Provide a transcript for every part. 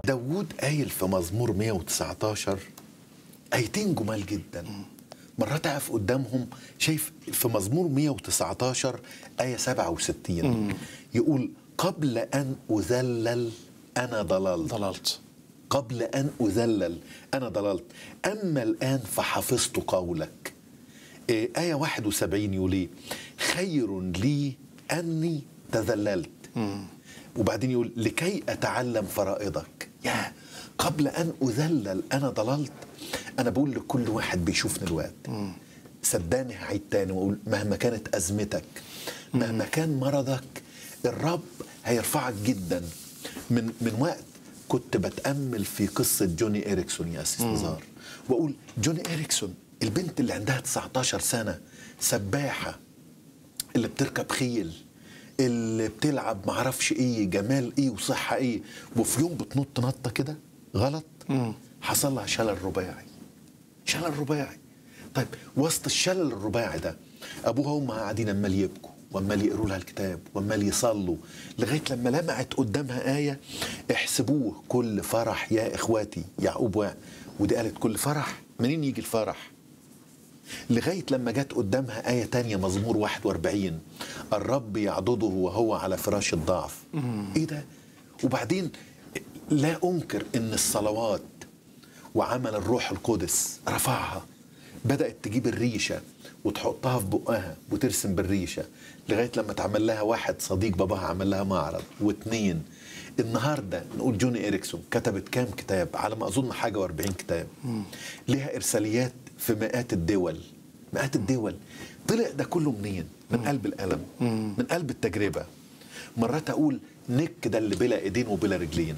داوود قايل في مزمور 119 ايتين جمال جدا مرات اقف قدامهم شايف في مزمور 119 آية 67 يقول قبل أن أذلل أنا ضللت ضللت قبل أن أذلل أنا ضللت أما الآن فحفظت قولك إيه، آية 71 يقول إيه خير لي أني تذللت وبعدين يقول لكي أتعلم فرائضك يا قبل أن أذلل أنا ضللت أنا بقول لكل واحد بيشوفني الوقت صدقني هعيد تاني وأقول مهما كانت أزمتك مهما كان مرضك الرب هيرفعك جدا من من وقت كنت بتأمل في قصة جوني إريكسون يا أسيس نزار وأقول جوني إريكسون البنت اللي عندها 19 سنة سباحة اللي بتركب خيل اللي بتلعب معرفش ايه جمال ايه وصحة ايه وفي يوم بتنط نطة كده غلط حصل لها شلل رباعي شلل رباعي طيب وسط الشلل الرباعي ده ابوها وامها قاعدين عمال يبكوا وعمال يقروا لها الكتاب وعمال يصلوا لغايه لما لمعت قدامها ايه احسبوه كل فرح يا اخواتي يعقوب واحد ودي قالت كل فرح منين يجي الفرح لغاية لما جت قدامها آية تانية مزمور 41 الرب يعضده وهو على فراش الضعف إيه ده وبعدين لا أنكر أن الصلوات وعمل الروح القدس رفعها بدأت تجيب الريشة وتحطها في بقها وترسم بالريشة لغاية لما تعمل لها واحد صديق باباها عمل لها معرض واثنين النهاردة نقول جوني إريكسون كتبت كام كتاب على ما أظن حاجة واربعين كتاب لها إرساليات في مئات الدول مئات الدول طلع ده كله منين من قلب الألم من قلب التجربة مرات أقول نك ده اللي بلا إيدين وبلا رجلين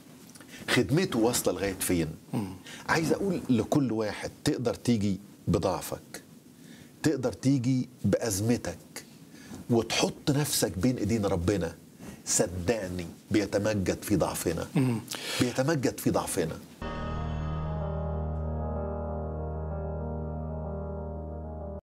خدمته واصله لغايه فين عايز اقول لكل واحد تقدر تيجي بضعفك تقدر تيجي بازمتك وتحط نفسك بين ايدين ربنا صدقني بيتمجد في ضعفنا بيتمجد في ضعفنا